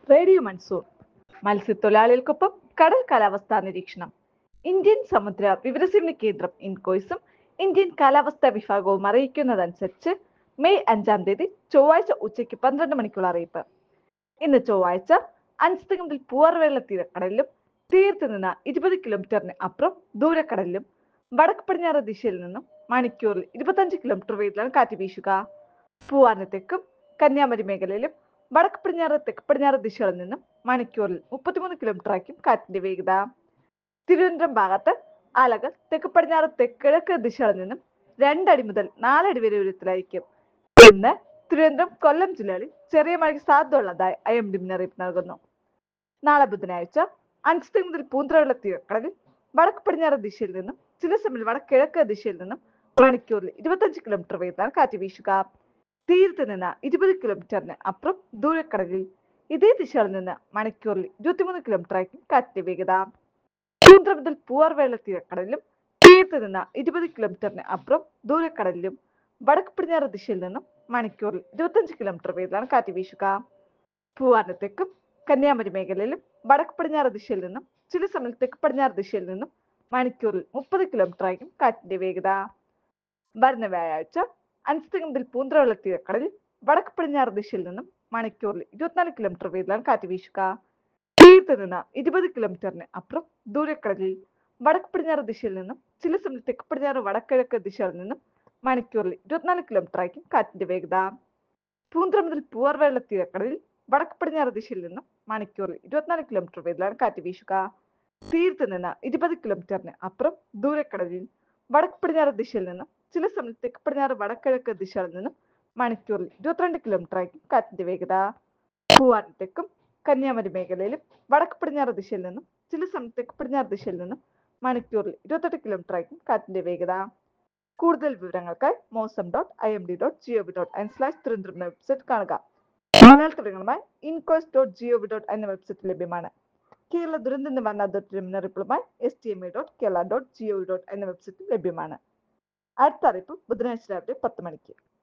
radio monsoon മത്സ്യത്തൊഴിലാളികൾക്കൊപ്പം കടൽ കാലാവസ്ഥാ നിരീക്ഷണം ഇന്ത്യൻ സമുദ്ര വിവരസേവന കേന്ദ്രം ഇൻകോയ്സും ഇന്ത്യൻ കാലാവസ്ഥാ വിഭാഗവും അറിയിക്കുന്നതനുസരിച്ച് മെയ് അഞ്ചാം തീയതി ചൊവ്വാഴ്ച ഉച്ചയ്ക്ക് പന്ത്രണ്ട് മണിക്കുള്ള അറിയിപ്പ് ഇന്ന് ചൊവ്വാഴ്ച അഞ്ച് മുതൽ പൂവാർവേള തീരക്കടലിലും തീരത്ത് നിന്ന് ഇരുപത് കിലോമീറ്ററിന് അപ്പുറം ദൂരക്കടലിലും വടക്ക് പടിഞ്ഞാറ് ദിശയിൽ നിന്നും മണിക്കൂറിൽ ഇരുപത്തഞ്ച് കിലോമീറ്റർ വേഗത്തിലാണ് കാറ്റ് വീശുക പൂവാറിന് തെക്കും കന്യാകുമാരി മേഖലയിലും വടക്ക് പടിഞ്ഞാറ് തെക്ക് പടിഞ്ഞാറ് ദിശകളിൽ നിന്നും മണിക്കൂറിൽ മുപ്പത്തിമൂന്ന് കിലോമീറ്റർ ആയിരിക്കും കാറ്റിന്റെ വേഗത തിരുവനന്തപുരം ഭാഗത്ത് അലകൾ തെക്ക് പടിഞ്ഞാറ് തെക്കിഴക്ക് ദിശകളിൽ നിന്നും രണ്ടടി മുതൽ നാലടി വരെ ഉയരത്തിലായിരിക്കും ഇന്ന് തിരുവനന്തപുരം കൊല്ലം ജില്ലകളിൽ ചെറിയ മഴയ്ക്ക് സാധ്യതയുള്ളതായി ഐ എം ഡി മുന്നറിയിപ്പ് നൽകുന്നു നാളെ ബുധനാഴ്ച അഞ്ച് മുതൽ പൂന്തറയുള്ള തീരക്കടലിൽ വടക്ക് പടിഞ്ഞാറ് ദിശയിൽ നിന്നും ചില സമയം വടക്കിഴക്ക് ദിശയിൽ നിന്നും മണിക്കൂറിൽ ഇരുപത്തഞ്ച് കിലോമീറ്റർ വേഗത്തിലാണ് കാറ്റ് വീശുക തീരത്ത് നിന്ന് ഇരുപത് കിലോമീറ്ററിന് അപ്പുറം ദൂരക്കടലിൽ ഇതേ ദിശയിൽ നിന്ന് മണിക്കൂറിൽ ഇരുപത്തിമൂന്ന് കിലോമീറ്റർ ആയിരിക്കും കാറ്റിന്റെ വേഗത പൂന്തറ മുതൽ പൂവാർവേള തീരക്കടലിലും തീരത്ത് നിന്ന് ഇരുപത് കിലോമീറ്ററിന് അപ്പുറം ദൂരക്കടലിലും വടക്ക് പടിഞ്ഞാറ് ദിശയിൽ നിന്നും മണിക്കൂറിൽ ഇരുപത്തഞ്ച് കിലോമീറ്റർ വേഗത്തിലാണ് കാറ്റ് വീശുക പൂവാറിന് തെക്കും കന്യാകുമാരി മേഖലയിലും വടക്ക് പടിഞ്ഞാറ് ദിശയിൽ നിന്നും ചില സമയം തെക്ക് പടിഞ്ഞാറ് ദിശയിൽ നിന്നും മണിക്കൂറിൽ മുപ്പത് കിലോമീറ്റർ ആയിരിക്കും കാറ്റിന്റെ വേഗത വരുന്ന വ്യാഴാഴ്ച അഞ്ച് മുതൽ പൂന്തറവെള്ള തീരക്കടലിൽ വടക്ക് പടിഞ്ഞാറ് ദിശയിൽ നിന്നും മണിക്കൂറിൽ ഇരുപത്തിനാല് കിലോമീറ്റർ വേഗത്തിലാണ് കാറ്റ് വീശുക തീരത്ത് നിന്ന് ഇരുപത് കിലോമീറ്ററിന് അപ്പുറം ദൂരക്കടലിൽ വടക്ക് പടിഞ്ഞാറ് ദിശയിൽ നിന്നും ചില സമയം തെക്ക് പടിഞ്ഞാറ് വടക്കിഴക്ക് ദിശയിൽ നിന്നും മണിക്കൂറിൽ ഇരുപത്തിനാല് കിലോമീറ്റർ ആയിരിക്കും കാറ്റിന്റെ വേഗത പൂന്തറ മുതൽ പൂവാർവേള തീരക്കടലിൽ വടക്ക് പടിഞ്ഞാറ് ദിശയിൽ നിന്നും മണിക്കൂറിൽ ഇരുപത്തിനാല് കിലോമീറ്റർ വേഗത്തിലാണ് കാറ്റ് വീശുക തീരത്ത് നിന്ന് ഇരുപത് കിലോമീറ്ററിന് അപ്പുറം ദൂരക്കടലിൽ വടക്ക് പടിഞ്ഞാറ് ദിശയിൽ നിന്നും ചില സമയം തെക്ക് പടിഞ്ഞാറ് വടക്കിഴക്ക് ദിശയിൽ നിന്നും മണിക്കൂറിൽ ഇരുപത്തിരണ്ട് കിലോമീറ്റർ ആയിരിക്കും കാറ്റിന്റെ വേഗത പൂവാൻ തെക്കും കന്യാകുമാരി മേഖലയിലും വടക്ക് പടിഞ്ഞാറ് ദിശയിൽ നിന്നും ചില സമയം തെക്ക് പടിഞ്ഞാറ് ദിശയിൽ നിന്നും മണിക്കൂറിൽ ഇരുപത്തെട്ട് കിലോമീറ്റർ ആയിരിക്കും കാറ്റിന്റെ വേഗത കൂടുതൽ വിവരങ്ങൾക്കായി mausam dot I M D dot G O V dot in slash Thiruvananthapuram എന്ന വെബ്സൈറ്റ് കാണുക മലയാളത്തിലുമായി ഇൻകോസ് ഡോട്ട് ജിഒവി ഡോട്ട് എന്ന വെബ്സൈറ്റ് ലഭ്യമാണ് കേരള ദുരന്ത നിവാരണ അതോറിറ്റി മുന്നറിയിപ്പുമായി S T M A dot Kerala dot G O V dot എന്ന വെബ്സൈറ്റ് ലഭ്യമാണ് അടുത്ത അറിയിപ്പ് ബുധനാഴ്ച രാവിലെ പത്ത് മണിക്ക്